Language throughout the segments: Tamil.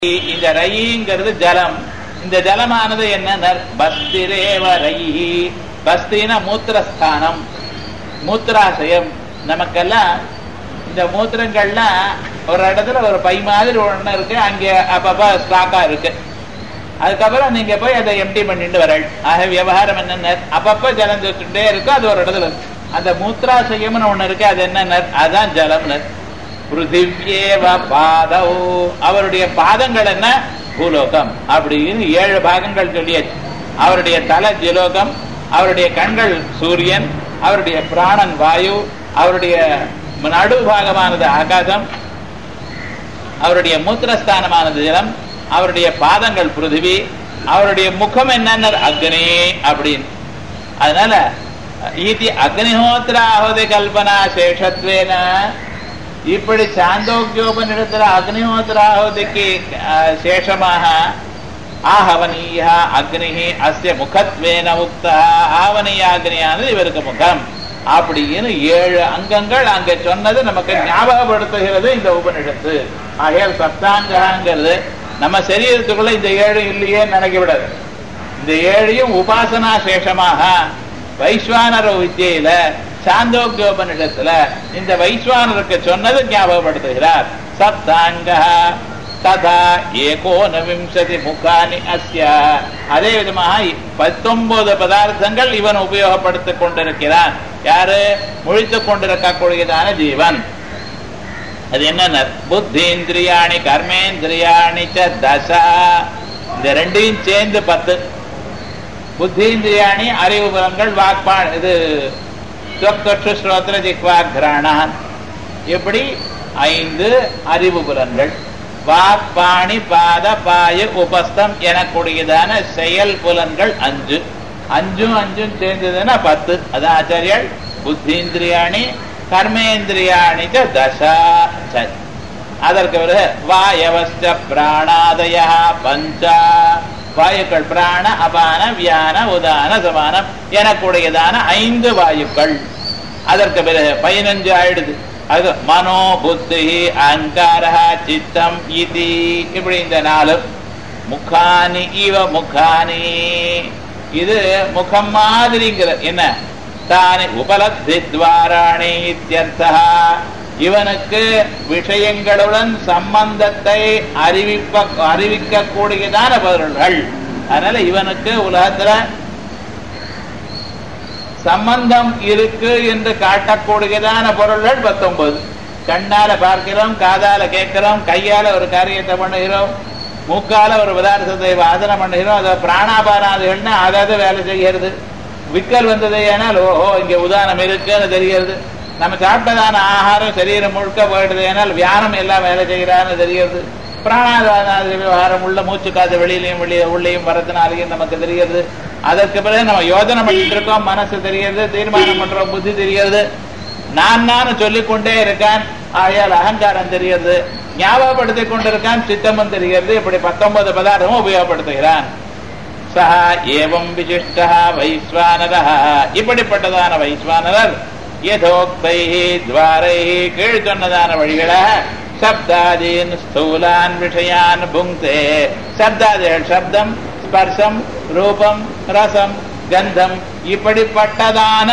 இந்த ரயிங்கிறது ஜலம் இந்த ஜலமானது என்ன பஸ்திரேவ ரயி பஸ்தின மூத்திரஸ்தானம் மூத்திராசயம் நமக்கெல்லாம் இந்த மூத்திரங்கள்லாம் ஒரு இடத்துல ஒரு பை மாதிரி ஒண்ணு இருக்கு அங்க அப்பப்ப ஸ்டாக்கா இருக்கு அதுக்கப்புறம் நீங்க போய் அதை எம்டி பண்ணிட்டு வரல் ஆக விவகாரம் என்னென்ன அப்பப்ப ஜலம் வச்சுட்டே இருக்கும் அது ஒரு இடத்துல இருக்கு அந்த மூத்திராசயம்னு ஒண்ணு இருக்கு அது என்ன அதுதான் ஜலம்னு பிருத்திவியேவ பாதவோ அவருடைய பாதங்கள் என்ன பூலோகம் அப்படின்னு ஏழு பாகங்கள் சொல்லியாச்சு அவருடைய தலை ஜிலோகம் அவருடைய கண்கள் சூரியன் அவருடைய பிராணன் வாயு அவருடைய நடு பாகமானது ஆகாசம் அவருடைய மூத்திரஸ்தானமானது ஜலம் அவருடைய பாதங்கள் பிருத்திவி அவருடைய முகம் என்னன்னு அக்னி அப்படின்னு அதனால ஈதி அக்னிஹோத்திராவதி கல்பனா சேஷத்வேன இப்படி சாந்தோக்கியோபனிடத்துல அக்னிஹோத்திராவதிக்கு சேஷமாக ஆஹவனீய அக்னி அஸ்ய முகத்வேன உக்தா ஆவனீய அக்னியானது இவருக்கு முகம் அப்படின்னு ஏழு அங்கங்கள் அங்க சொன்னது நமக்கு ஞாபகப்படுத்துகிறது இந்த உபனிஷத்து ஆகையால் சப்தாங்கிறது நம்ம சரீரத்துக்குள்ள இந்த ஏழு இல்லையே நினைக்க விடாது இந்த ஏழையும் உபாசனா சேஷமாக வைஸ்வானர வித்தியில சாந்தோக்கியோபனிடத்துல இந்த வைஸ்வானருக்கு சொன்னது ஞாபகப்படுத்துகிறார் சப்தாங்க ததா ஏகோனவிம்சதி முகானி அஸ்ய அதே விதமாக பத்தொன்பது பதார்த்தங்கள் இவன் உபயோகப்படுத்திக் கொண்டிருக்கிறான் யாரு முழித்துக் கொண்டிருக்கக்கூடியதான ஜீவன் அது என்ன புத்தீந்திரியாணி கர்மேந்திரியாணி தசா இந்த ரெண்டையும் சேர்ந்து பத்து புத்தீந்திரியாணி அறிவு புலங்கள் வாக்பா இது சொற்கொற்று ஸ்ரோத்திர ஜிக்வாக்ராணான் எப்படி ஐந்து அறிவு புலன்கள் வாக்பாணி பாத பாய உபஸ்தம் எனக்கூடியதான செயல் புலன்கள் அஞ்சு அஞ்சும் அஞ்சும் சேர்ந்ததுன்னா பத்து அதான் ஆச்சாரியால் புத்தீந்திரியாணி கர்மேந்திரியாணி தசா சரி அதற்கு பிறகு வாயவஸ்ட பிராணாதய பஞ்சா வாயுக்கள் பிராண அபான வியான உதான சமானம் எனக்குடையதான ஐந்து வாயுக்கள் அதற்கு பிறகு பதினஞ்சு ஆயிடுது அது மனோ புத்தி அங்கார சித்தம் இது இப்படி இந்த நாலு முக்கானி இவ முக்கானி இது முகம் மாதிரிங்கிற என்ன தானே உபலப்தி துவாராணி இத்தியர்த்தா இவனுக்கு விஷயங்களுடன் சம்பந்தத்தை அறிவிப்ப அறிவிக்கக்கூடியதான பொருள்கள் அதனால இவனுக்கு உலகத்துல சம்பந்தம் இருக்கு என்று காட்டக்கூடியதான பொருள்கள் பத்தொன்பது கண்ணால பார்க்கிறோம் காதால கேட்கிறோம் கையால ஒரு காரியத்தை பண்ணுகிறோம் மூக்கால ஒரு பதார்த்தத்தை வாதனை பண்ணுகிறோம் அதை பிராணாபாராதிகள்னா அதாவது வேலை செய்கிறது விக்கல் வந்தது ஏனால் ஓஹோ இங்க உதாரணம் இருக்குன்னு தெரிகிறது நம்ம சாப்பிட்டதான ஆகாரம் சரீரம் முழுக்க போயிடுது ஏனால் வியானம் எல்லாம் வேலை செய்கிறான்னு தெரிகிறது பிராணாதான விவகாரம் உள்ள மூச்சு காத்து வெளியிலையும் வெளியே உள்ளேயும் வரத்தினாலையும் நமக்கு தெரிகிறது அதற்கு பிறகு நம்ம யோஜனை பண்ணிட்டு இருக்கோம் மனசு தெரிகிறது தீர்மானம் பண்றோம் புத்தி தெரிகிறது நான் நான் சொல்லிக் கொண்டே இருக்கான் ஆகையால் அகங்காரம் தெரிகிறது ஞாபகப்படுத்திக் கொண்டிருக்கான் சித்தமும் தெரிகிறது இப்படி பத்தொன்பது பதார்த்தமும் உபயோகப்படுத்துகிறான் சஹா ஏவம் விசிஷ்டா வைஸ்வானர இப்படிப்பட்டதான வைஸ்வானரர் யதோக்தை துவாரை கீழ் சொன்னதான வழிகளை சப்தாதீன் ஸ்தூலான் விஷயான் புங்தே சப்தாதிகள் சப்தம் ஸ்பர்சம் ரூபம் ரசம் கந்தம் இப்படிப்பட்டதான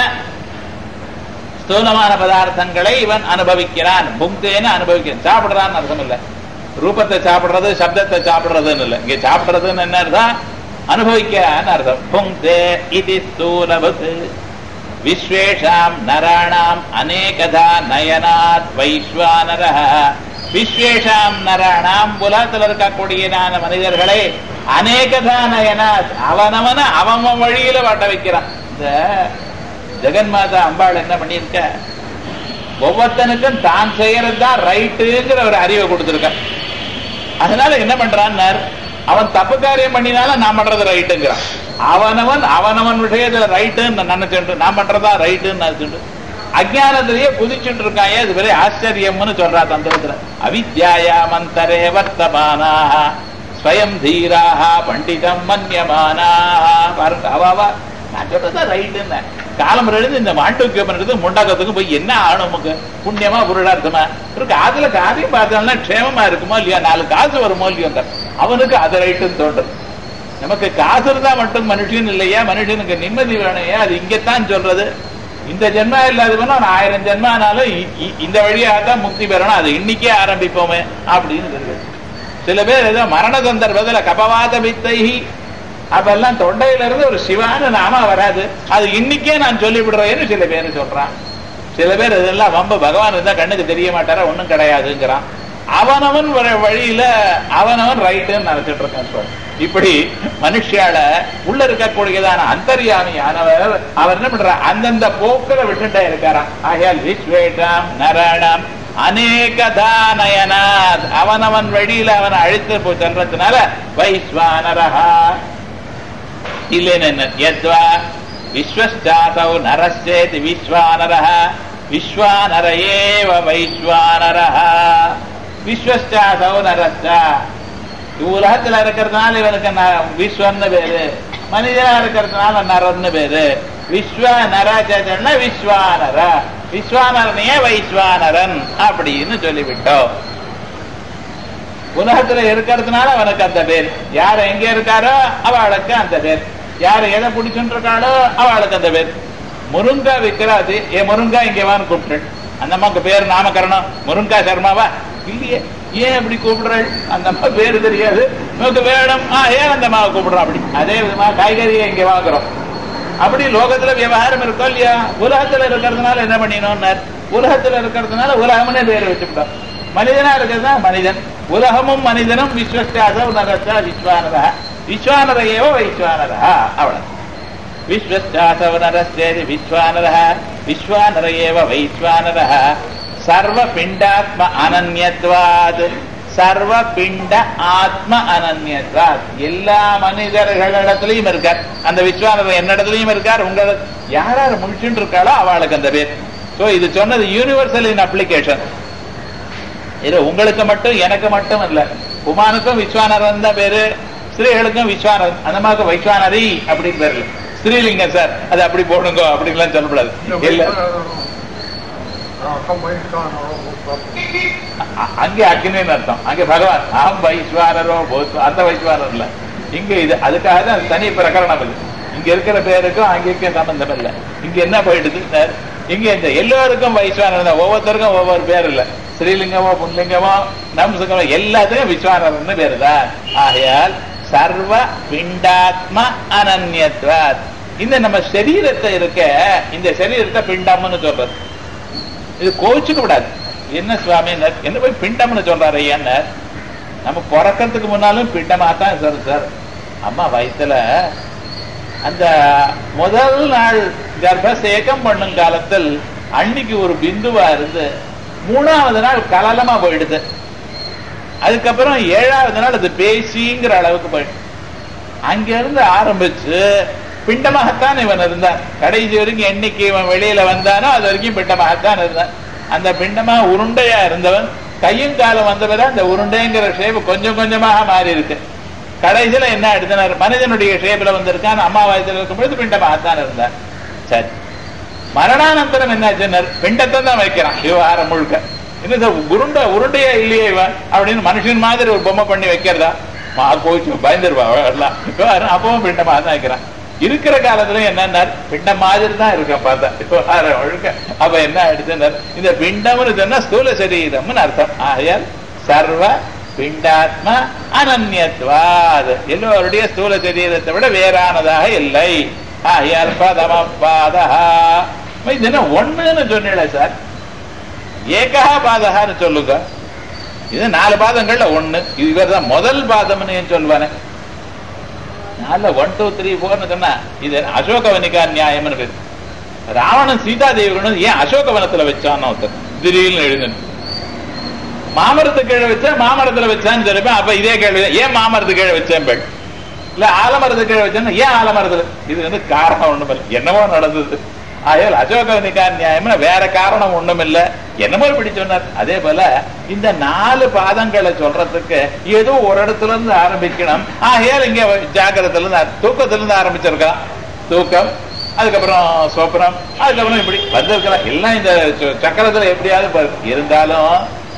ஸ்தூலமான பதார்த்தங்களை இவன் அனுபவிக்கிறான் புங்தேன்னு அனுபவிக்கிறான் சாப்பிடுறான்னு அர்த்தம் இல்லை ரூபத்தை சாப்பிடுறது சப்தத்தை சாப்பிடுறதுன்னு இல்லை இங்க சாப்பிடுறதுன்னு என்ன அர்த்தம் அனுபவிக்கிறான்னு அர்த்தம் புங்தே இது ஸ்தூலபத்து விஸ்வேஷாம் நராணாம் அநேகதா நயனாத் வைஸ்வானர விஸ்வேஷாம் நராணாம் உலகத்தில் இருக்கக்கூடியதான மனிதர்களை அநேகதா நயனாத் அவனவன அவன் வழியில வாட்ட வைக்கிறான் இந்த ஜெகன்மாதா அம்பாள் என்ன பண்ணியிருக்க ஒவ்வொருத்தனுக்கும் தான் செய்யறது தான் ரைட்டுங்கிற ஒரு அறிவை கொடுத்துருக்க அதனால என்ன பண்றான் அவன் தப்பு காரியம் பண்ணினாலும் நான் பண்றது ரைட்டுங்கிறான் அவனவன் அவனவன் விஷயத்துல ரைட்டுன்னு நினைச்சுட்டு நான் பண்றதா ரைட்டுன்னு நினைச்சுட்டு அஜானத்திலேயே குதிச்சுட்டு இருக்காங்க இது பெரிய ஆச்சரியம்னு சொல்றா தந்திரத்துல அவித்யாயா மந்தரே வர்த்தமானாக ஸ்வயம் தீராக பண்டிதம் மன்யமானாக பாருங்க அவாவா நான் சொல்றதுதான் ரைட்டுன்னு காலம் எழுந்து இந்த மாட்டுக்கு பண்ணுறது முண்டாக்கத்துக்கு போய் என்ன ஆகணும் நமக்கு புண்ணியமா புருடார்த்தமா இருக்கு அதுல காரியம் பார்த்தாலும் க்ஷேமமா இருக்குமோ இல்லையா நாலு காசு வருமோ இல்லையோ அவனுக்கு அது ரைட்டுன்னு தோன்றது நமக்கு காசு இருந்தா மட்டும் மனுஷன் இல்லையா மனுஷனுக்கு நிம்மதி வேணுயா அது இங்கத்தான் சொல்றது இந்த ஜென்மா இல்லாதவனும் அவன் ஆயிரம் ஜென்மா ஆனாலும் இ- இ- இந்த வழியாக தான் முக்தி பெறணும் அது இன்னைக்கே ஆரம்பிப்போமே அப்படின்னு இருக்கு சில பேர் ஏதோ மரண சந்தர்ப்பத்துல கபவாத வித்தைஹி அப்பெல்லாம் தொண்டையில இருந்து ஒரு சிவான நாம வராது அது இன்னைக்கே நான் சொல்லி விடுறேன்னு சில பேர் சொல்றான் சில பேர் இதெல்லாம் வம்ப பகவான் இருந்தா கண்ணுக்கு தெரிய மாட்டாரா ஒண்ணும் கிடையாதுங்கிறான் அவனவன் வர வழியில அவனவன் ரைட்டுன்னு நினைச்சிட்டு இருக்கான் சார் இப்படி மனுஷால உள்ள இருக்கக்கூடியதான அந்தரியாமியானவர் அவர் என்ன பண்றார் அந்தந்த போக்கில விட்டுட்டே இருக்காராம் ஆகையால் விஸ்வேஷாம் நராணாம் அநேகதானயனாத் அவனவன் வழியில அவனை அழித்து போய் செல்றதுனால வைஸ்வானரஹா இல்லைன்னு யத்வா விஸ்வஸ்டாசௌ நரஸ்யேதி விஸ்வானரஹ விஸ்வானர ஏவ வைஸ்வானரஹ விஸ்வஸ்டாசௌ நரஸ்டா உலகத்துல இருக்கிறதுனால இவனுக்கு ந- விஸ்வன்னு பேரு மனிதனா இருக்கிறதுனால நரன்னு பேரு விஸ்வ நரஜன விஸ்வானர விஸ்வானரனையே வைஸ்வானரன் அப்படின்னு சொல்லிவிட்டோம் உலகத்துல இருக்கிறதுனால அவனுக்கு அந்த பேர் யார் எங்க இருக்காரோ அவளுக்கு அந்த பேர் யார் எதை பிடிச்சுட்டு இருக்காளோ அவளுக்கு அந்த பேர் முருங்கா விக்கிறாது ஏ முருங்கா இங்க வான்னு கூப்பிட்டு அந்த அம்மாவுக்கு பேர் நாமகரணம் முருங்கா சர்மாவா இல்லையே ஏன் அப்படி கூப்பிடுறாள் அந்த அம்மா பேரு தெரியாது நமக்கு வேணும் ஆ ஏன் அந்த அம்மாவை கூப்பிடுறோம் அப்படி அதே விதமா காய்கறியை இங்க வாங்குறோம் அப்படி லோகத்துல விவகாரம் இருக்கோ இல்லையா உலகத்துல இருக்கிறதுனால என்ன பண்ணினோம்னார் உலகத்துல இருக்கிறதுனால உலகம்னே பேர் வச்சுட்டோம் மனிதனா இருக்கிறதா மனிதன் உலகமும் மனிதனும் விஸ்வஸ்டாச நரஸ்தா விஸ்வானரா விஸ்வானர ஏவ வைஸ்வானரா அவ்வளவு விஸ்வஸ்டாசவ நரஸ்தேதி விஸ்வானர விஸ்வானர ஏவ வைஸ்வானர சர்வ பிண்டாத்ம அனன்யத்வாத் சர்வ பிண்ட ஆத்ம அனன்யத்வாத் எல்லா மனிதர்களிடத்திலையும் இருக்கார் அந்த விஸ்வானவர் என்னிடத்திலையும் இருக்கார் உங்க யார் யார் முடிச்சுட்டு இருக்காளோ அவளுக்கு அந்த பேர் சோ இது சொன்னது யூனிவர்சல் இன் அப்ளிகேஷன் இது உங்களுக்கு மட்டும் எனக்கு மட்டும் இல்ல குமானுக்கும் விஸ்வானரன் தான் பேரு ஸ்திரீகளுக்கும் விஸ்வானரன் அந்த மாதிரி வைஸ்வானரி அப்படின்னு பேரு இல்ல. ஸ்ரீலிங்கம் சார் அது அப்படி போடுங்க அப்படின்லாம் சொல்லக்கூடாது இல்ல அ- அங்கே அக்னின்னு அர்த்தம் அங்கே பகவான் ஆம் வைஸ்வாரரோ போத் அந்த வைஸ்வாரர் இல்ல இங்க இது அதுக்காக தான் தனி பிரகரணம் இது இங்க இருக்கிற பேருக்கும் அங்கேயும் சம்பந்தம் இல்ல இங்க என்ன போயிடுது சார் இங்க இந்த எல்லோருக்கும் வைஸ்வானர் தான் ஒவ்வொருத்தருக்கும் ஒவ்வொரு பேர் இல்ல ஸ்ரீலிங்கமோ புன்லிங்கமோ நம்சுங்கமோ எல்லாத்துக்கும் விஸ்வானர்னு பேரு தான் ஆகையால் சர்வ பிண்டாத்ம அனன்யத்வாத் இந்த நம்ம சரீரத்தை இருக்க இந்த சரீரத்தை பிண்டம்னு சொல்றது இது கோவிச்சுக்க கூடாது என்ன சுவாமி என்ன போய் பிண்டம்னு சொல்றாரு ஐயா நம்ம பிறக்கிறதுக்கு முன்னாலும் பிண்டமா தான் சார் சார் அம்மா வயசுல அந்த முதல் நாள் கர்ப்பசேகம் பண்ணும் காலத்தில் அன்னைக்கு ஒரு பிந்துவா இருந்து மூணாவது நாள் கலலமா போயிடுது அதுக்கப்புறம் ஏழாவது நாள் அது பேசிங்கிற அளவுக்கு போயிடுது அங்க இருந்து ஆரம்பிச்சு பிண்டமாகத்தான் இவன் இருந்தான் கடைசி வரைக்கும் என்னைக்கு இவன் வெளியில வந்தானோ அது வரைக்கும் பிண்டமாகத்தான் இருந்தான் அந்த பிண்டமா உருண்டையா இருந்தவன் கையும் காலம் வந்தவரை அந்த உருண்டைங்கிற ஷேப் கொஞ்சம் கொஞ்சமாக மாறி இருக்கு கடைசியில என்ன எடுத்தனர் மனிதனுடைய ஷேப்ல வந்திருக்கான் அம்மா வயசுல இருக்கும் பொழுது பிண்டமாகத்தான் இருந்தான் சரி மரணானந்தரம் என்னாச்சுன்னு பிண்டத்தை தான் வைக்கிறான் விவகாரம் முழுக்க இன்னும் இந்த உருண்டை உருண்டையா இல்லையே இவன் அப்படின்னு மனுஷன் மாதிரி ஒரு பொம்மை பண்ணி வைக்கிறதா மா கோச்சு பயந்துருவா எல்லாம் விவகாரம் அப்பவும் பிண்டமாக தான் வைக்கிறான் இருக்கிற காலத்துல என்ன பிண்டம் மாதிரி தான் இருக்க பார்த்தா விவகாரம் முழுக்க அப்ப என்ன ஆயிடுச்சுன்னார் இந்த பிண்டம்னு சொன்னா ஸ்தூல சரீரம்னு அர்த்தம் ஆகையால் சர்வ பிண்டாத்ம அனன்யத்வாத் எல்லோருடைய ஸ்தூல சரீரத்தை விட வேறானதாக இல்லை ஆகையால் பதம பாதா இது என்ன ஒண்ணுன்னு சொன்னீங்களே சார் ஏகா பாதகான்னு சொல்லுங்க இது நாலு பாதங்கள்ல ஒண்ணு இது இவர் தான் முதல் பாதம்னு ஏன் சொல்லுவானே நாலு ஒன் டூ த்ரீ ஃபோர்னு சொன்னா இது என்ன அசோகவனிகா நியாயம்னு பேரு ராவணன் சீதா தேவி கொண்டு வந்து ஏன் அசோகவனத்துல வச்சான்னு ஒருத்தர் திடீர்னு எழுதுன்னு மாமரத்து கீழே வச்சா மாமரத்துல வச்சான்னு சொல்லிப்பேன் அப்ப இதே கேள்வி தான். ஏன் மாமரத்து கீழே வச்சேன் பெண் இல்ல ஆலமரத்து கீழே வச்சேன்னா ஏன் ஆலமரத்துல இது வந்து காரணம் ஒண்ணும் இல்லை என்னமோ நடந்தது ஆகையால் அசோகவனிகா நியாயம்னா வேற காரணம் ஒண்ணும் இல்ல என்னமோ இப்படி சொன்னார் அதே போல இந்த நாலு பாதங்களை சொல்றதுக்கு ஏதோ ஒரு இடத்துல இருந்து ஆரம்பிக்கணும் ஆகையால் இங்க ஜாகிரத்துல இருந்து தூக்கத்துல இருந்து ஆரம்பிச்சிருக்கான் தூக்கம் அதுக்கப்புறம் சோப்பனம் அதுக்கப்புறம் இப்படி வந்திருக்கலாம் எல்லாம் இந்த ச- சக்கரத்துல எப்படியாவது ப- இருந்தாலும்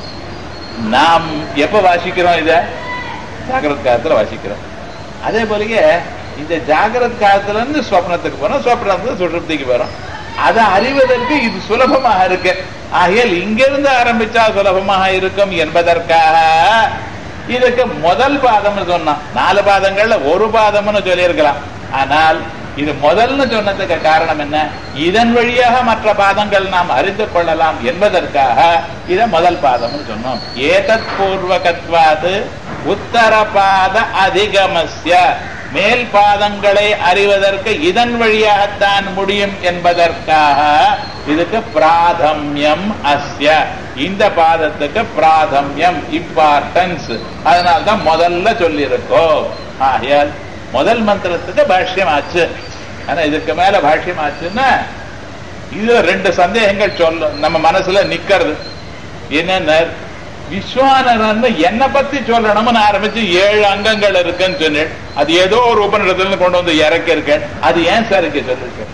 நாம் எப்ப வாசிக்கிறோம் இத ஜாகிரத் காலத்துல வாசிக்கிறோம் அதே போலயே இந்த ஜாகிரத் காலத்துல இருந்து சொப்னத்துக்கு போறோம் சொப்னத்துல சுஷுப்திக்கு போறோம் அதை அறிவதற்கு இது சுலபமாக இருக்கு ஆகையால் இங்கிருந்து ஆரம்பிச்சா சுலபமாக இருக்கும் என்பதற்காக இதுக்கு முதல் பாதம்னு சொன்னான் நாலு பாதங்கள்ல ஒரு பாதம்னு சொல்லியிருக்கலாம் ஆனால் இது முதல்னு சொன்னதுக்கு காரணம் என்ன இதன் வழியாக மற்ற பாதங்கள் நாம் அறிந்து கொள்ளலாம் என்பதற்காக இத முதல் பாதம்னு சொன்னோம் ஏதத் பூர்வகத்வாது உத்தர பாத அதிகமஸ்ய மேல் பாதங்களை அறிவதற்கு இதன் வழியாகத்தான் முடியும் என்பதற்காக இதுக்கு பிராதம்யம் அஸ்ய இந்த பாதத்துக்கு பிராதம்யம் இம்பார்ட்டன்ஸ் அதனால்தான் முதல்ல சொல்லியிருக்கோம் ஆகையால் முதல் மந்திரத்துக்கு பாஷ்யம் ஆச்சு ஆனா இதுக்கு மேல பாஷ்யம் ஆச்சுன்னா இது ரெண்டு சந்தேகங்கள் சொல்ல நம்ம மனசுல நிக்கிறது என்னென்ன விஸ்வானரன் என்ன பத்தி சொல்லணும்னு ஆரம்பிச்சு ஏழு அங்கங்கள் இருக்குன்னு சொன்னேன் அது ஏதோ ஒரு உபநிடத்துல கொண்டு வந்து இறக்கி இருக்கேன் அது ஏன் சார் இங்க சொல்லிருக்கேன்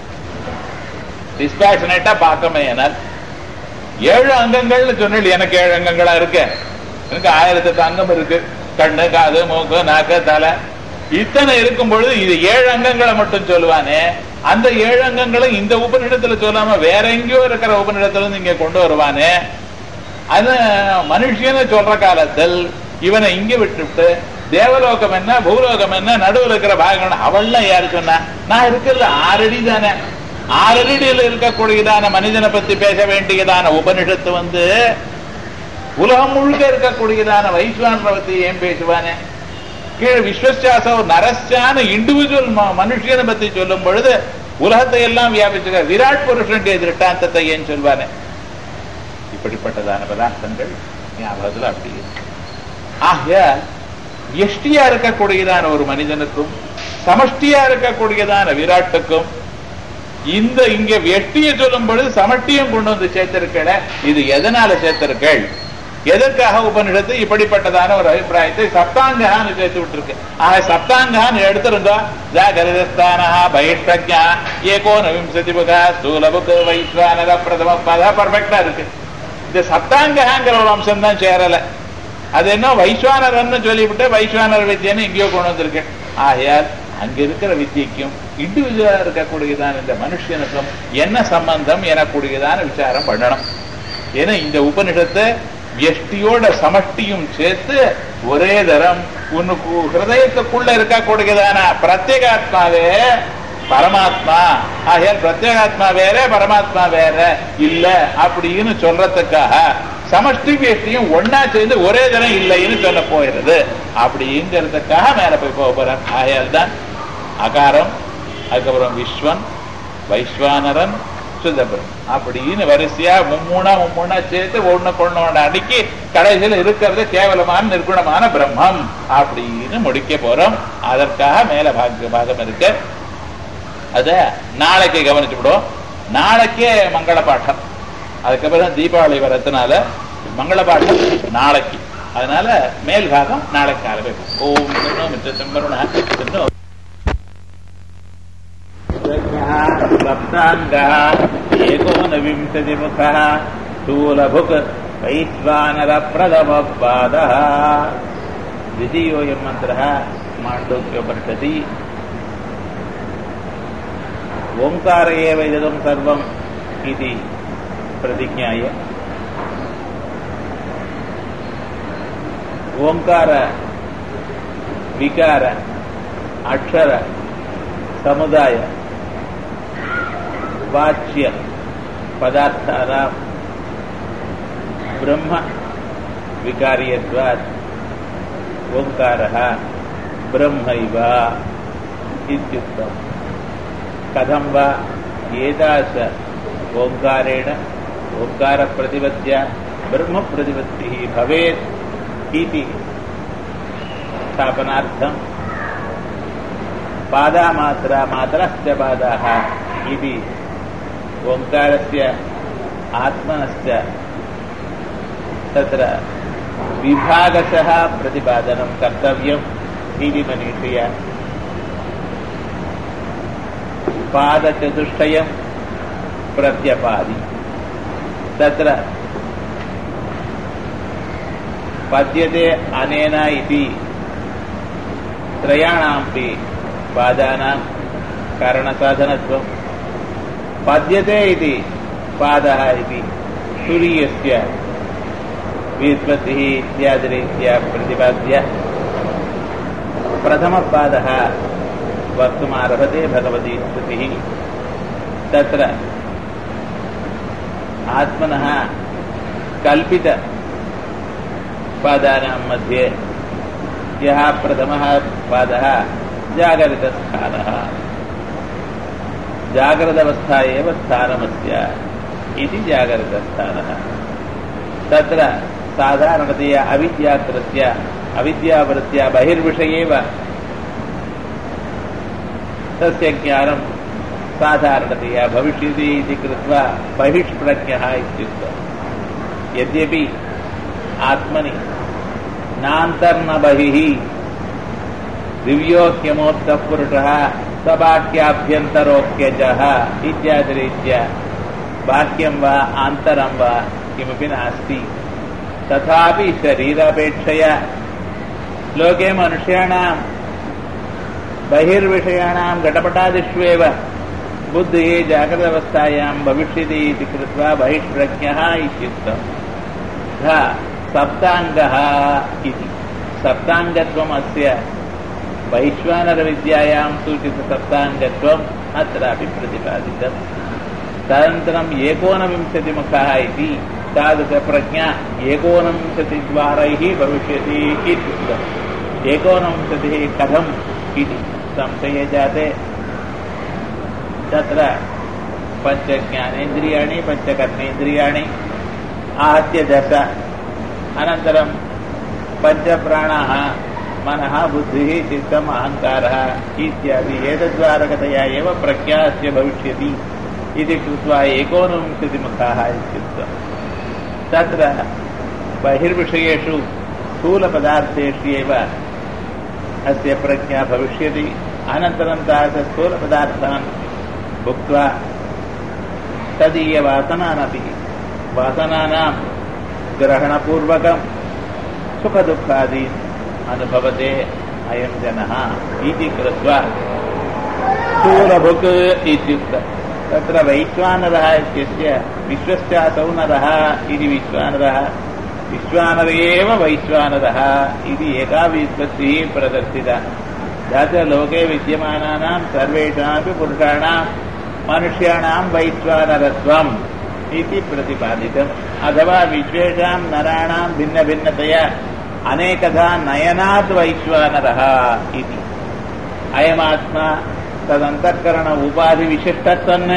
டிஸ்பேஷனேட்டா பார்க்கமே என்னால் ஏழு அங்கங்கள்னு சொன்னேன் எனக்கு ஏழு அங்கங்களா இருக்கு எனக்கு ஆயிரத்தெட்டு அங்கம் இருக்கு கண்ணு காது மூக்கு நாக்கு தலை இத்தனை இருக்கும் பொழுது இது ஏழு அங்கங்களை மட்டும் சொல்லுவானே அந்த ஏழு அங்கங்களும் இந்த உபநிடத்துல சொல்லாம வேற எங்கேயோ இருக்கிற உபநிடத்துல இருந்து இங்க கொண்டு வருவானே அது மனுஷன்னு சொல்ற காலத்தில் இவனை இங்க விட்டுவிட்டு தேவலோகம் என்ன பூலோகம் என்ன நடுவில் இருக்கிற பாகங்கள் அவள்லாம் யாரு சொன்னா நான் இருக்கிறது ஆறடி தானே ஆறடியில் இருக்கக்கூடியதான மனிதனை பத்தி பேச வேண்டியதான உபனிஷத்து வந்து உலகம் முழுக்க இருக்கக்கூடியதான வைஸ்வானரை பத்தி ஏன் பேசுவானே கீழே விஸ்வசாசோ நரஸ்யான இண்டிவிஜுவல் மனுஷனை பத்தி சொல்லும் பொழுது உலகத்தை எல்லாம் வியாபிச்சுக்க விராட் புருஷனுடைய திருஷ்டாந்தத்தை ஏன் சொல்வானே இப்படிப்பட்டதான பதார்த்தங்கள் ஞாபகத்தில் அப்படி இருக்கு ஆக எஷ்டியா இருக்கக்கூடியதான ஒரு மனிதனுக்கும் சமஷ்டியா இருக்கக்கூடியதான விராட்டுக்கும் இந்த இங்க வெட்டிய சொல்லும் பொழுது சமஷ்டியும் கொண்டு வந்து சேர்த்திருக்கல இது எதனால சேர்த்திருக்கள் எதற்காக உபனிஷத்து இப்படிப்பட்டதான ஒரு அபிப்பிராயத்தை சப்தாங்கான்னு சேர்த்து விட்டுருக்கு ஆக சப்தாங்கான்னு எடுத்திருந்தா ஜாகரிதஸ்தானா பகிஷ்டஜா ஏகோன விம்சதி புகா ஸ்தூலபுக்கு வைஸ்வானர பிரதம பதா பர்ஃபெக்டா இருக்கு இந்த சப்தாங்கங்கிற ஒரு அம்சம் தான் சேரல அது என்ன வைஸ்வானரன்னு சொல்லிவிட்டு வைஸ்வானர் வித்தியன்னு எங்கேயோ கொண்டு வந்திருக்கேன் ஆகையால் அங்க இருக்கிற வித்தியக்கும் இண்டிவிஜுவலா இருக்கக்கூடியதான இந்த மனுஷனுக்கும் என்ன சம்பந்தம் எனக்கூடியதான விசாரம் பண்ணணும் ஏன்னா இந்த உபனிஷத்தை எஷ்டியோட சமஷ்டியும் சேர்த்து ஒரே தரம் உனக்கு ஹிருதயத்துக்குள்ள இருக்கக்கூடியதான பிரத்யேகாத்மாவே பரமாத்மா ஆகையால் பிரத்யேகாத்மா வேற பரமாத்மா வேற இல்ல அப்படின்னு சொல்றதுக்காக சமஷ்டி வேஷ்டியும் ஒன்னா சேர்ந்து ஒரே தினம் இல்லைன்னு சொல்ல போகிறது அப்படிங்கிறதுக்காக மேல போய் போக போறார் ஆகையால் தான் அகாரம் அதுக்கப்புறம் விஸ்வன் வைஸ்வானரன் சுதபுரம் அப்படின்னு வரிசையா மும்மூணா மும்மூணா சேர்த்து ஒண்ணு கொண்டோட அடுக்கி கடைசியில் இருக்கிறது கேவலமான நிர்குணமான பிரம்மம் அப்படின்னு முடிக்க போறோம் அதற்காக மேல பாக பாகம் இருக்கு அத நாளைக்கு கவனிச்சுவிடும் நாளைக்கே மங்கள பாட்டம் அதுக்கப்புறம் தீபாவளி வரதுனால மங்கள பாட்டம் நாளைக்கு அதனால மேல் பாகம் நாளைக்கு காலமே ஓம் மிச்ச செம்பருணா सप्ताङ्गः एकोनविंशतिमुखः स्थूलभुक् वैश्वानरप्रथमपादः द्वितीयोऽयं मन्त्रः माण्डूक्योपनिषदि ओङ्कार एव इदं सर्वम् इति प्रतिज्ञाय ओङ्कार विकार अक्षर समुदाय वाच्य पदार्थानां ब्रह्म विकार्यत्वात् ओङ्कारः ब्रह्मैव इत्युक्तम् कथं वा एतास ओङ्कारेण ओङ्कारप्रतिपद्या ब्रह्मप्रतिपत्तिः भवेत् इति स्थापनार्थं पादामात्रा मात्रश्च पादाः इति ओङ्कारस्य आत्मनश्च तत्र विभागशः प्रतिपादनं कर्तव्यम् इति मनीषया पादचतुष्टयं प्रत्यपादि तत्र पद्यते अनेन इति त्रयाणामपि पादानां कारणसाधनत्वं पद्यते इति पादः इति तुरीयस्य व्युत्पत्तिः इत्यादिरीत्या प्रतिपाद्य प्रथमपादः वक्तुमारभते भगवती स्तुतिः तत्र आत्मनः कल्पितपादानां मध्ये यः प्रथमः पादः जागरितस्थानः जाग्रदवस्था एव स्थानमस्य इति जागरितस्थानः तत्र साधारणतया अविद्याकृत्य अविद्यावृत्या बहिर्विषयेव तस्य ज्ञानं साधारणतया भविष्यति इति कृत्वा बहिष्प्रज्ञः इत्युक्तम् यद्यपि आत्मनि नान्तर्न बहिः दिव्योह्यमोक्तपुरुषः सबाक्याभ्यन्तरोक्यजः इत्यादिरीत्या बाह्यं वा आन्तरं वा किमपि नास्ति तथापि शरीरापेक्षया लोके मनुष्याणां बहिर्विषयाणां घटपटादिष्वेव बुद्धिः जाग्रदवस्थायां भविष्यति इति कृत्वा बहिष्प्रज्ञः इत्युक्तम् तथा सप्ताङ्गः इति सप्ताङ्गत्वम् अस्य वैश्वानरविद्यायां सूचितसप्ताङ्गत्वम् अत्रापि प्रतिपादितम् तदनन्तरम् एकोनविंशतिमुखः इति तादृशप्रज्ञा एकोनविंशतिद्वारैः भविष्यति इत्युक्तम् एकोनविंशतिः कथम् इति संशये जाते तत्र पञ्चज्ञानेन्द्रियाणि पञ्चकर्मेन्द्रियाणि आहत्य दश अनन्तरं पञ्चप्राणाः मनः बुद्धिः चित्तम् अहङ्कारः इत्यादि एतद्वारकतया एव प्रज्ञा अस्य भविष्यति इति कृत्वा एकोनविंशतिमुखाः इत्युक्तम् तत्र बहिर्विषयेषु स्थूलपदार्थेषु एव अस्य प्रज्ञा भविष्यति अनन्तरं तादृशस्थूलपदार्थान् भुक्त्वा तदीयवासनानपि वासनानां ग्रहणपूर्वकं सुखदुःखादीन् अनुभवते अयं जनः इति कृत्वा स्थूलभुक् इत्युक्तम् तत्र वैश्वानरः इत्यस्य विश्वस्यासौ नरः इति विश्वानरः विश्वानर एव वैश्वानरः इति एका व्युत्पत्तिः प्रदर्शिता तत्र लोके विद्यमानानां सर्वेषामपि पुरुषाणां मनुष्याणां वैश्वानरत्वम् इति प्रतिपादितम् अथवा विश्वेषां नराणां भिन्नभिन्नतया अनेकधा नयनात् वैश्वानरः इति अयमात्मा तदन्तःकरण उपाधिविशिष्टत्वन्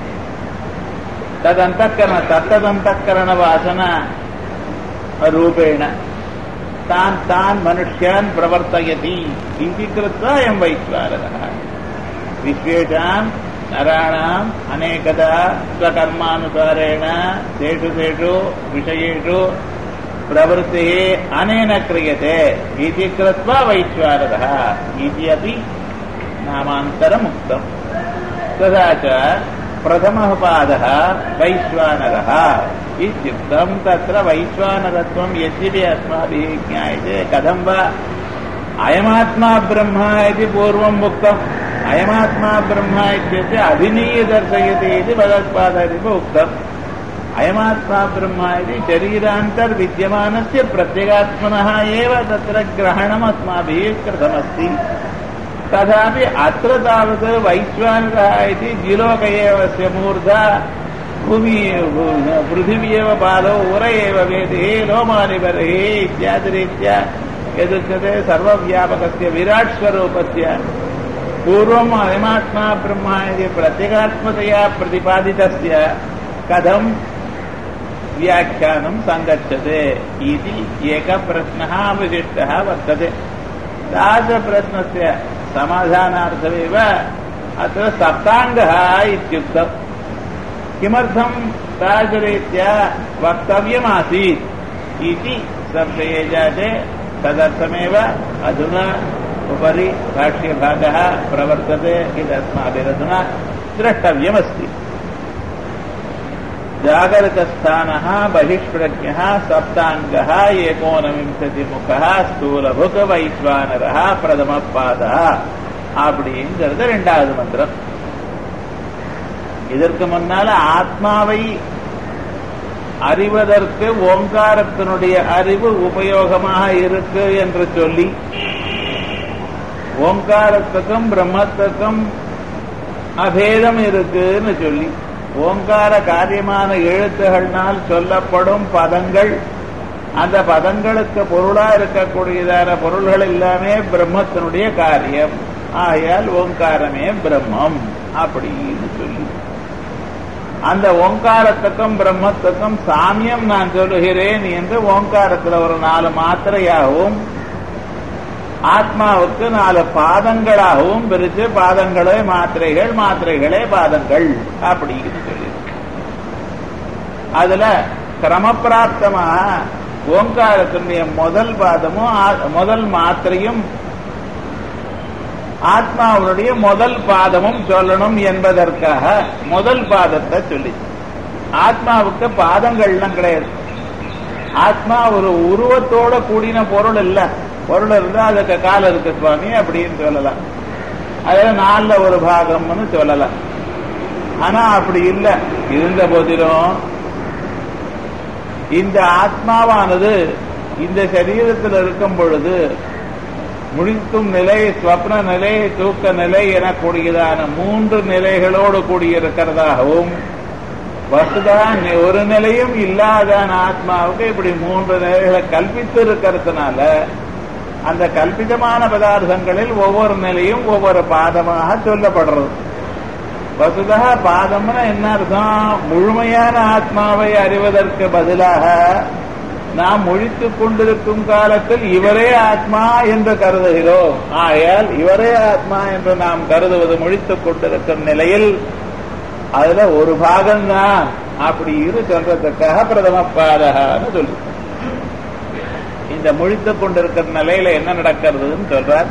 तदन्तःकरण तत्तदन्तःकरणवासना रूपेण तान् तान् मनुष्यान् प्रवर्तयति इति कृत्वा अयं वैश्वानरः विश्वेषां नराणाम् अनेकदा स्वकर्मानुसारेण तेषु तेषु विषयेषु प्रवृत्तिः अनेन क्रियते इति कृत्वा वैश्वानरः इति अपि नामान्तरमुक्तम् तथा च प्रथमः पादः वैश्वानरः इत्युक्तं तत्र वैश्वानरत्वं यद्यपि अस्माभिः ज्ञायते कथं वा अयमात्मा ब्रह्म इति पूर्वम् उक्तम् अयमात्मा ब्रह्म इत्यस्य अभिनीय दर्शयति इति भगवत्पादरिव उक्तम् अयमात्मा ब्रह्म इति शरीरान्तर्विद्यमानस्य प्रत्यगात्मनः एव तत्र ग्रहणम् अस्माभिः कृतमस्ति तथापि अत्र तावत् वैश्वानरः इति द्विलोक एव अस्य मूर्धा भूमि पृथिवी एव पादौ उर एव वेदिः लोमानि बर्हिः इत्यादिरीत्या यदुच्यते सर्वव्यापकस्य विराट् स्वरूपस्य पूर्वम् अयमात्मा ब्रह्म इति प्रत्यगात्मतया प्रतिपादितस्य कथं व्याख्यानं सङ्गच्छते इति एकः प्रश्नः अवशिष्टः वर्तते तादृशप्रश्नस्य समाधानार्थमेव अत्र सप्ताङ्गः इत्युक्तम् किमर्थं तादृशरीत्या वक्तव्यमासीत् इति संशये जाते तदर्थमेव अधुना उपरि भाष्यभागः प्रवर्तते इदस्माभिरधुना द्रष्टव्यमस्ति जागरितस्थानः बहिष्प्रज्ञः सप्ताङ्गः एकोनविंशतिमुखः स्थूलभुक வைஸ்வானரः பிரதமபாதः அப்படிங்கிறது ரெண்டாவது மந்திரம் இதற்கு முன்னால ஆத்மாவை அறிவதற்கு ஓங்காரத்தினுடைய அறிவு உபயோகமாக இருக்கு என்று சொல்லி ஓங்காரத்துக்கும் பிரம்மத்துக்கும் அபேதம் இருக்குன்னு சொல்லி ஓங்கார காரியமான எழுத்துகள்னால் சொல்லப்படும் பதங்கள் அந்த பதங்களுக்கு பொருளா இருக்கக்கூடியதான பொருள்கள் எல்லாமே பிரம்மத்தினுடைய காரியம் ஆகையால் ஓங்காரமே பிரம்மம் அப்படின்னு சொல்லி அந்த ஓங்காரத்துக்கும் பிரம்மத்துக்கும் சாமியம் நான் சொல்லுகிறேன் என்று ஓங்காரத்தில் ஒரு நாலு மாத்திரையாகவும் ஆத்மாவுக்கு நாலு பாதங்களாகவும் பிரிச்சு பாதங்களே மாத்திரைகள் மாத்திரைகளே பாதங்கள் அப்படின்னு சொல்லி அதுல கிரமப்பிராப்தமாக ஓங்காரத்தினுடைய முதல் பாதமும் முதல் மாத்திரையும் ஆத்மாவுடைய முதல் பாதமும் சொல்லணும் என்பதற்காக முதல் பாதத்தை சொல்லி ஆத்மாவுக்கு பாதங்கள்லாம் கிடையாது ஆத்மா ஒரு உருவத்தோட கூடின பொருள் இல்ல பொருள் இருந்தா அதுக்கு காலம் இருக்கு சுவாமி அப்படின்னு சொல்லலாம் அதுல நாலுல ஒரு பாகம்னு சொல்லலாம் ஆனா அப்படி இல்ல இருந்த போதிலும் இந்த ஆத்மாவானது இந்த சரீரத்தில் இருக்கும் பொழுது முழிக்கும் நிலை ஸ்வப்ன நிலை தூக்க நிலை எனக்கூடியதான மூன்று நிலைகளோடு கூடியிருக்கிறதாகவும் வசுதா ஒரு நிலையும் இல்லாதான ஆத்மாவுக்கு இப்படி மூன்று நிலைகளை கல்பித்து இருக்கிறதுனால அந்த கல்பிதமான பதார்த்தங்களில் ஒவ்வொரு நிலையும் ஒவ்வொரு பாதமாக சொல்லப்படுறது வசுதா பாதம்னா என்ன அர்த்தம் முழுமையான ஆத்மாவை அறிவதற்கு பதிலாக நாம் முழித்துக் கொண்டிருக்கும் காலத்தில் இவரே ஆத்மா என்று கருதுகிறோம் ஆயால் இவரே ஆத்மா என்று நாம் கருதுவது முழித்துக் கொண்டிருக்கும் நிலையில் அதுல ஒரு பாகம்தான் அப்படி இரு சொல்றதுக்காக பிரதம பாதகான்னு சொல்லி இந்த முழித்துக் கொண்டிருக்கிற நிலையில என்ன நடக்கிறதுன்னு சொல்றார்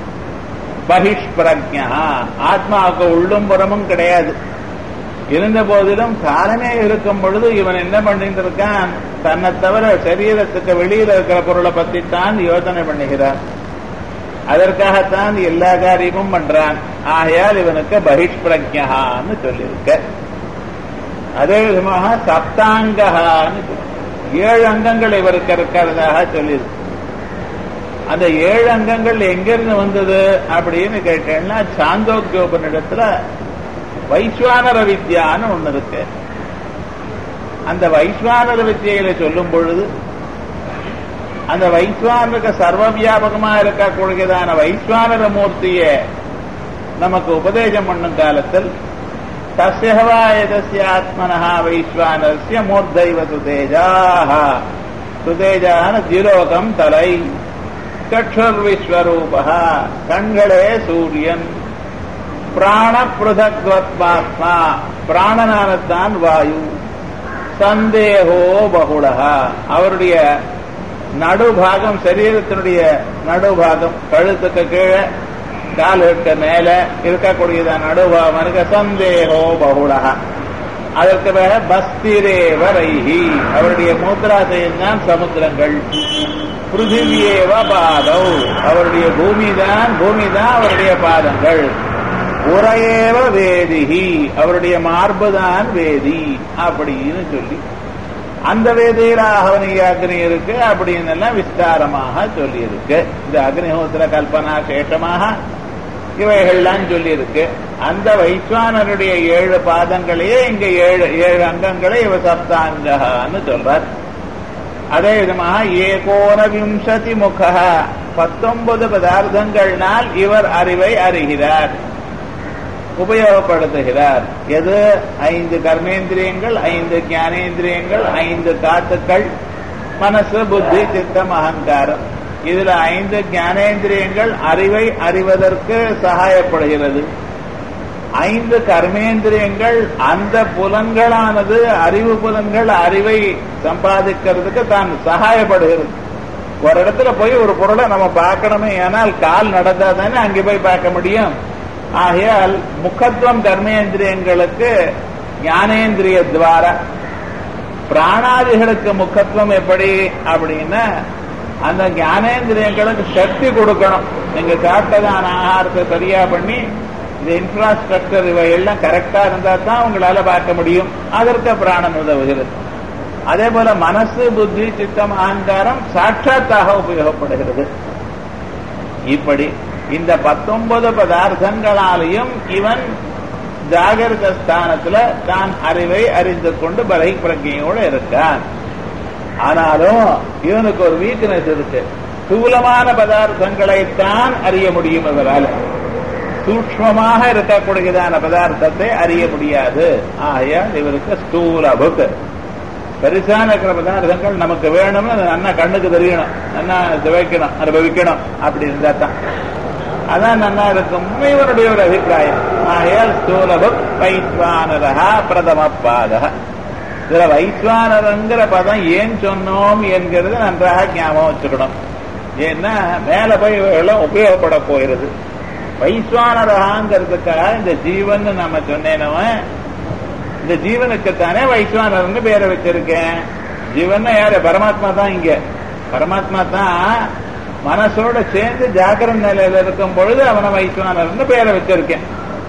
பகிஷ்பிரஜா ஆத்மாவுக்கு உள்ளும் புறமும் கிடையாது இருந்த போதிலும் காலமே இருக்கும் பொழுது இவன் என்ன பண்ணிட்டு இருக்கான் தன்னை தவிர சரீரத்துக்கு வெளியில இருக்கிற பொருளை பத்தி தான் யோசனை பண்ணுகிறான் அதற்காகத்தான் எல்லா காரியமும் பண்றான் ஆகையால் இவனுக்கு பகிஷ்பிரஜான்னு சொல்லியிருக்க அதே விதமாக சப்தாங்ககான்னு ஏழு அங்கங்கள் இவருக்கு இருக்கிறதாக சொல்லியிருக்கு அந்த ஏழு அங்கங்கள் எங்கிருந்து வந்தது அப்படின்னு கேட்டேன்னா சாந்தோக்கியோபனிடத்துல வைஸ்வானர வித்யான்னு ஒண்ணு இருக்கு அந்த வைஸ்வானர வித்தியில சொல்லும் பொழுது அந்த வைஸ்வானருக்கு சர்வ வியாபகமா இருக்கக்கூடியதான வைஸ்வானர மூர்த்திய நமக்கு உபதேசம் பண்ணும் காலத்தில் தஸ்யவா எதஸ்ய ஆத்மனஹா வைஸ்வானரஸ்ய மூர்த்தைவ சுதேஜாஹ சுதேஜான திலோகம் தலை கற்றுர் விஸ்வரூபா கண்களே சூரியன் பிராண பிருதக்வத்மாத்மா பிராணனானத்தான் வாயு சந்தேகோ பகுடகா அவருடைய நடுபாகம் சரீரத்தினுடைய நடுபாகம் கழுத்துக்கு கீழே காலுக்கு மேல இருக்கக்கூடியதான் நடுபாகம் இருக்க சந்தேகோ பகுடகா அதற்கு மேல பஸ்திரேவ ரைஹி அவருடைய மூத்ராசயம் தான் சமுத்திரங்கள் பிருத்திவியேவ பாதவ் அவருடைய பூமி தான் பூமி தான் அவருடைய பாதங்கள் உரையேவ வேதிகி அவருடைய மார்புதான் வேதி அப்படின்னு சொல்லி அந்த வேதியில ஆகவனிய அக்னி இருக்கு அப்படின்னு எல்லாம் விஸ்தாரமாக சொல்லி இருக்கு இந்த அக்னிஹோத்திர கல்பனா சேஷமாக இவைகள்லாம் சொல்லி இருக்கு அந்த வைஸ்வானருடைய ஏழு பாதங்களையே இங்க ஏழு ஏழு அங்கங்களை இவ சப்தாங்கன்னு சொல்றார் அதே விதமாக ஏகோன விம்சதி முக பத்தொன்பது பதார்த்தங்கள்னால் இவர் அறிவை அறிகிறார் உபயோகப்படுத்துகிறார் எது ஐந்து கர்மேந்திரியங்கள் ஐந்து ஞானேந்திரியங்கள் ஐந்து காத்துக்கள் மனசு புத்தி சித்தம் அகங்காரம் இதுல ஐந்து ஞானேந்திரியங்கள் அறிவை அறிவதற்கு சகாயப்படுகிறது ஐந்து கர்மேந்திரியங்கள் அந்த புலன்களானது அறிவு புலன்கள் அறிவை சம்பாதிக்கிறதுக்கு தான் சகாயப்படுகிறது ஒரு இடத்துல போய் ஒரு பொருளை நம்ம பார்க்கணுமே ஏனால் கால் நடந்தா தானே அங்கே போய் பார்க்க முடியும் ஆகையால் முக்கத்துவம் கர்மேந்திரியங்களுக்கு ஞானேந்திரிய துவார பிராணாதிகளுக்கு முக்கத்துவம் எப்படி அப்படின்னா அந்த ஞானேந்திரியங்களுக்கு சக்தி கொடுக்கணும் நீங்க சாப்பிட்டதான ஆகாரத்தை சரியா பண்ணி இந்த இன்ஃப்ராஸ்ட்ரக்சர் இவை எல்லாம் கரெக்டா இருந்தா தான் உங்களால பார்க்க முடியும் அதற்கு பிராணம் உதவுகிறது அதே போல மனசு புத்தி சித்தம் அகங்காரம் சாட்சாத்தாக உபயோகப்படுகிறது இப்படி இந்த பத்தொன்பது பதார்த்தங்களாலையும் இவன் ஜாகிரத ஸ்தானத்துல தான் அறிவை அறிந்து கொண்டு பலை பிரஜையோடு இருக்கான் ஆனாலும் இவனுக்கு ஒரு வீக்னஸ் இருக்கு ஸ்தூலமான பதார்த்தங்களைத்தான் அறிய முடியும் இவரால் சூக்மமாக இருக்கக்கூடியதான பதார்த்தத்தை அறிய முடியாது ஆகையால் இவருக்கு ஸ்தூல புக் பெருசான இருக்கிற பதார்த்தங்கள் நமக்கு வேணும்னு அது நல்லா கண்ணுக்கு தெரியணும் நல்லா துவைக்கணும் அனுபவிக்கணும் அப்படி இருந்தா தான் அதான் நல்லா இருக்கும் இவருடைய ஒரு அபிப்பிராயம் ஆகையால் ஸ்தூல புக் வைஸ்வானரா பிரதம பாதக இதுல வைஸ்வானரங்கிற பதம் ஏன் சொன்னோம் என்கிறது நன்றாக ஞாபகம் வச்சுக்கணும் ஏன்னா மேல போய் எல்லாம் உபயோகப்பட போயிருது வைஸ்வானரகாங்கிறதுக்காக இந்த ஜீவன் நம்ம சொன்னேனவன் இந்த ஜீவனுக்குத்தானே வைஸ்வானர்னு பேரை வச்சிருக்கேன் ஜீவன் யாரு பரமாத்மா தான் இங்க பரமாத்மா தான் மனசோட சேர்ந்து ஜாக்கிர நிலையில இருக்கும் பொழுது அவனை வைஸ்வானர்னு பேரை வச்சிருக்கேன்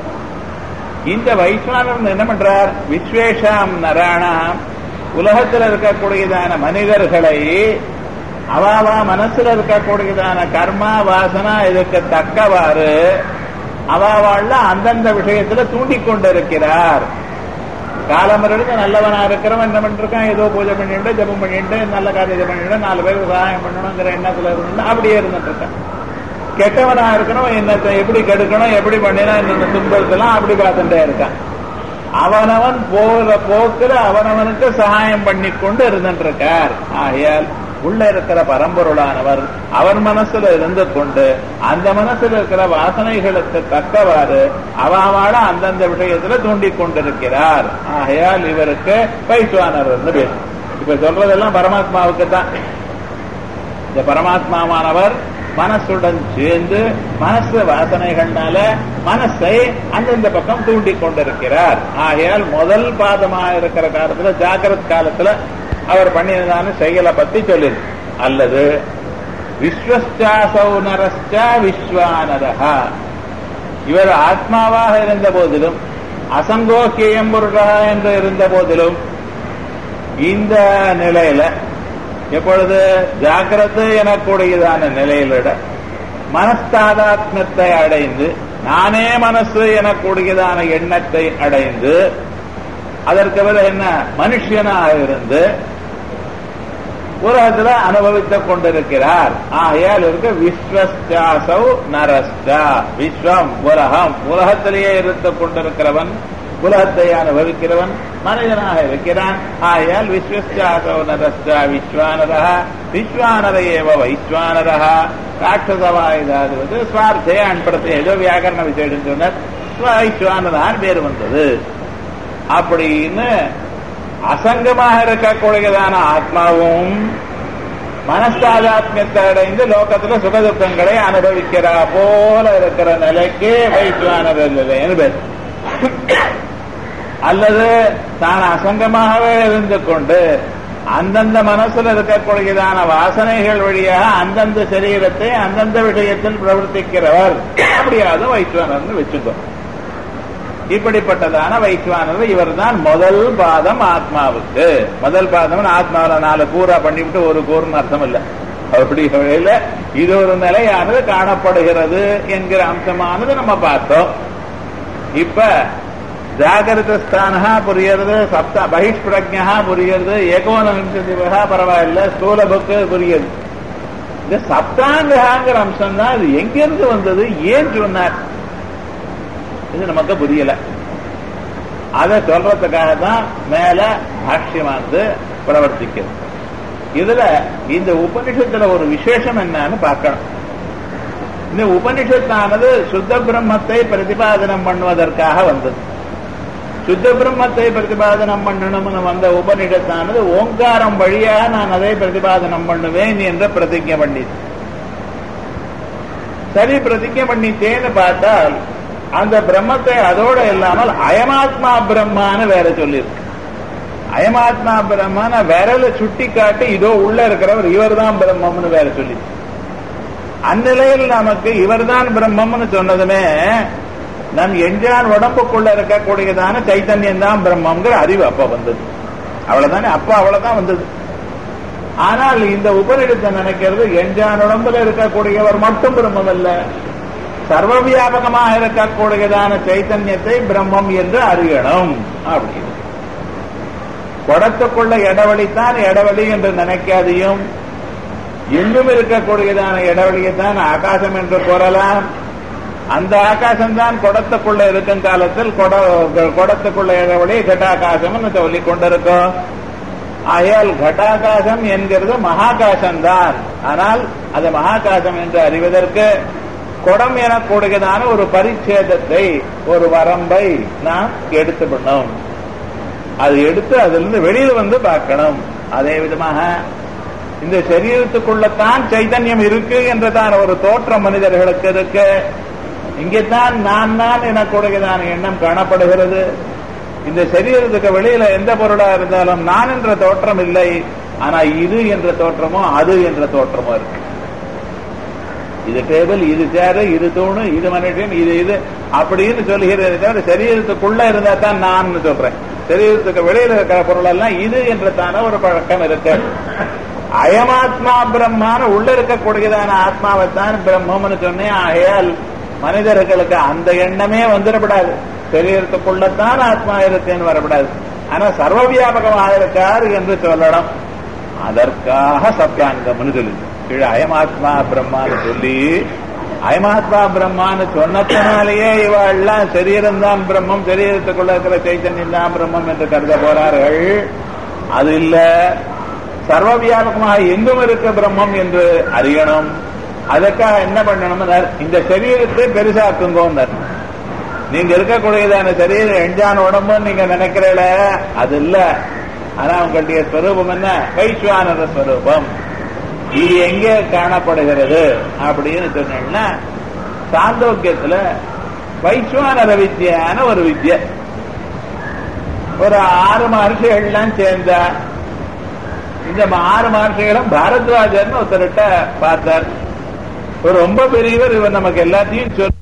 இந்த வைஸ்வானர் என்ன பண்றார் விஸ்வேஷாம் நராணாம் உலகத்தில் இருக்கக்கூடியதான மனிதர்களை அவாவா மனசுல இருக்கக்கூடியதான கர்மா வாசனா இதுக்கு தக்கவாறு அவாவாழ்ல அந்தந்த விஷயத்துல தூண்டிக் கொண்டிருக்கிறார் காலமரிலிருந்து நல்லவனா இருக்கிறவன் என்ன பண்ணிருக்கான் ஏதோ பூஜை பண்ணிட்டு ஜபம் பண்ணிட்டு நல்ல காரியத்தை பண்ணிட்டு நாலு பேருக்கு சகாயம் பண்ணணுங்கிற எண்ணத்துல இருந்து அப்படியே இருந்துட்டு இருக்கான் கெட்டவனா இருக்கணும் என்னத்தை எப்படி கெடுக்கணும் எப்படி பண்ணினா இந்த துன்பத்தெல்லாம் அப்படி பார்த்துட்டே இருக்கான் அவனவன் போற போக்குல அவனவனுக்கு சகாயம் பண்ணி கொண்டு இருந்துட்டு இருக்கார் ஆகையால் உள்ள இருக்கிற பரம்பொருளானவர் அவர் மனசுல இருந்து கொண்டு அந்த மனசுல இருக்கிற வாசனைகளுக்கு தக்கவாறு அவாவாட அந்தந்த விஷயத்துல தூண்டிக் கொண்டிருக்கிறார் ஆகையால் இவருக்கு வைஸ்வானர் பேர் இப்ப சொல்றதெல்லாம் பரமாத்மாவுக்கு தான் இந்த பரமாத்மாவானவர் மனசுடன் சேர்ந்து மனசு வாசனைகள்னால மனசை அந்தந்த பக்கம் தூண்டிக் கொண்டிருக்கிறார் ஆகையால் முதல் பாதமாக இருக்கிற காலத்துல ஜாகிரத் காலத்துல அவர் பண்ணியதான செயலை பத்தி சொல்லிருக்கு அல்லது விஸ்வஸ்டாசௌ நரஸ்டா விஸ்வானரஹா இவர் ஆத்மாவாக இருந்த போதிலும் அசங்கோக்கியம் பொருளா என்று இருந்த போதிலும் இந்த நிலையில எப்பொழுது ஜாக்கிரதை எனக்கூடியதான நிலையிலிட மனஸ்தாதாத்மத்தை அடைந்து நானே மனசு எனக்கூடியதான எண்ணத்தை அடைந்து அதற்கு பிறகு என்ன மனுஷனாக இருந்து உலகத்துல அனுபவித்துக் கொண்டிருக்கிறார் ஆகையால் இருக்க விஸ்வஸ்டாசௌ நரஸ்டா விஸ்வம் உலகம் உலகத்திலேயே இருந்து கொண்டிருக்கிறவன் உலகத்தை அனுபவிக்கிறவன் மனிதனாக இருக்கிறான் ஆயால் விஸ்வஸ்டாசௌ நரஸ்டா விஸ்வானரா விஸ்வானர ஏவ வைஸ்வானரா ராட்சசவாயுதாவது சுவார்த்தே அன்படுத்த ஏதோ வியாக்கரண விசேஷம் சொன்னார் வைஸ்வானரான் பேர் வந்தது அப்படின்னு அசங்கமாக இருக்கக்கூடியதான ஆத்மாவும் மனஸ்தாதாத்மியத்தை அடைந்து லோகத்துல சுகதுக்கங்களை அனுபவிக்கிறா போல இருக்கிற நிலைக்கு வைஸ்வானர் நிலைன்னு பேர் அல்லது தான் அசங்கமாகவே இருந்து கொண்டு அந்தந்த மனசுல இருக்கக்கூடியதான வாசனைகள் வழியாக அந்தந்த சரீரத்தை அந்தந்த விஷயத்தில் பிரவர்த்திக்கிறவர் அப்படியாவது வைஸ்வானர்னு வச்சுக்கோ இப்படிப்பட்டதான வைஸ்வானர் இவர் தான் முதல் பாதம் ஆத்மாவுக்கு முதல் பாதம் ஆத்மாவில் நாலு கூறா பண்ணிவிட்டு ஒரு கூறுன்னு அர்த்தம் இல்லை அப்படி வகையில இது ஒரு நிலையானது காணப்படுகிறது என்கிற அம்சமானது நம்ம பார்த்தோம் இப்ப ஜாகிரத ஸ்தானா புரியறது சப்த பகிஷ்பிரஜா புரியுறது ஏகோன விம்சதிவகா பரவாயில்ல ஸ்தூல புக்கு புரியுது இந்த சப்தாங்கங்கிற அம்சம் தான் இது எங்கிருந்து வந்தது ஏன் சொன்னார் இது நமக்கு புரியல அதை சொல்றதுக்காக தான் மேல பாஷ்யமானது பிரவர்த்திக்கிறது இதுல இந்த உபனிஷத்துல ஒரு விசேஷம் என்னன்னு பார்க்கணும் இந்த உபனிஷத்தானது சுத்த பிரம்மத்தை பிரதிபாதனம் பண்ணுவதற்காக வந்தது சுத்த பிரம்மத்தை பிரதிபாதனம் பண்ணணும்னு வந்த உபனிஷத்தானது ஓங்காரம் வழியாக நான் அதை பிரதிபாதனம் பண்ணுவேன் என்ற பிரதிஜை பண்ணிது சரி பிரதிஜை பண்ணித்தேன்னு பார்த்தால் அந்த பிரம்மத்தை அதோட இல்லாமல் அயமாத்மா பிரம்மான்னு வேற சொல்லியிருக்கு அயமாத்மா பிரம்மன விரல சுட்டி காட்டி இதோ உள்ள இருக்கிறவர் இவர்தான் பிரம்மம்னு வேற சொல்லி அந்நிலையில் நமக்கு இவர்தான் பிரம்மம்னு சொன்னதுமே நம் எஞ்சான் உடம்புக்குள்ள இருக்கக்கூடியதான சைத்தன்யம் தான் பிரம்மங்கிற அறிவு அப்ப வந்தது அவ்வளவுதானே அப்ப அவ்வளவுதான் வந்தது ஆனால் இந்த உபநிடத்தை நினைக்கிறது எஞ்சான் உடம்புல இருக்கக்கூடியவர் மட்டும் பிரம்மம் அல்ல சர்வ வியாபகமாக இருக்கக்கூடியதான சைத்தன்யத்தை பிரம்மம் என்று அறியணும் அப்படின்னு குடத்துக்குள்ள இடவழித்தான் இடவழி என்று நினைக்காதையும் எங்கும் இருக்கக்கூடியதான இடவழியைத்தான் ஆகாசம் என்று கூறலாம் அந்த ஆகாசம் தான் குடத்துக்குள்ள இருக்கும் காலத்தில் கொட குடத்துக்குள்ள இடவழி கட்டாகாசம் சொல்லிக் கொண்டிருக்கோம் ஆகையால் கட்டாகாசம் என்கிறது மகாகாசம் தான் ஆனால் அது மகாகாசம் என்று அறிவதற்கு குடம் எனக்கூடியதான ஒரு பரிச்சேதத்தை ஒரு வரம்பை நாம் எடுத்துவிடணும் அது எடுத்து அதிலிருந்து வெளியில வந்து பார்க்கணும் அதே விதமாக இந்த சரீரத்துக்குள்ளத்தான் சைதன்யம் இருக்கு என்றதான் ஒரு தோற்றம் மனிதர்களுக்கு இருக்கு இங்கேதான் நான் நான் எனக்கூடியதான எண்ணம் காணப்படுகிறது இந்த சரீரத்துக்கு வெளியில எந்த பொருளா இருந்தாலும் நான் என்ற தோற்றம் இல்லை ஆனா இது என்ற தோற்றமோ அது என்ற தோற்றமோ இருக்கு இது டேபிள் இது சேரு இது தூணு இது மனுஷன் இது இது அப்படின்னு சொல்லுகிறது தவிர சரீரத்துக்குள்ள இருந்தா தான் நான் சொல்றேன் சரீரத்துக்கு வெளியில இருக்கிற பொருள் எல்லாம் இது என்ற தான ஒரு பழக்கம் இருக்கு அயமாத்மா பிரம்மான உள்ள இருக்கக்கூடியதான ஆத்மாவை தான் பிரம்மம்னு சொன்னேன் ஆகையால் மனிதர்களுக்கு அந்த எண்ணமே வந்துடப்படாது சரீரத்துக்குள்ளத்தான் ஆத்மா இருக்குன்னு வரப்படாது ஆனா சர்வ வியாபகமாக இருக்கார் என்று சொல்லணும் அதற்காக சத்தியாங்கம்னு சொல்லுது கீழே அயமாத்மா பிரம்மான்னு சொல்லி அயமாத்மா பிரம்மான்னு சொன்னதுனாலேயே இவாள்லாம் சரீரம் தான் பிரம்மம் சரீரத்துக்குள்ள இருக்கிற சைத்தன்யம் தான் பிரம்மம் என்று கருத போறார்கள் அது இல்ல சர்வ வியாபகமாக எங்கும் இருக்க பிரம்மம் என்று அறியணும் அதுக்காக என்ன பண்ணணும் இந்த சரீரத்தை பெருசாக்குங்கோன்னார் நீங்க இருக்கக்கூடியதான சரீரம் எஞ்சான உடம்புன்னு நீங்க நினைக்கிறீல அது இல்ல ஆனா உங்களுடைய ஸ்வரூபம் என்ன வைஸ்வானர ஸ்வரூபம் இது எங்கே காணப்படுகிறது அப்படின்னு சொன்னீங்கன்னா சாந்தோக்கியத்துல வைஸ்வானர வித்யான ஒரு வித்யை ஒரு ஆறு மகர்ஷிகள்லாம் சேர்ந்தா இந்த ஆறு மகர்ஷிகளும் பாரத்வாஜர்னு ஒருத்தர்கிட்ட பார்த்தார் ஒரு ரொம்ப பெரியவர் இவர் நமக்கு எல்லாத்தையும் சொல்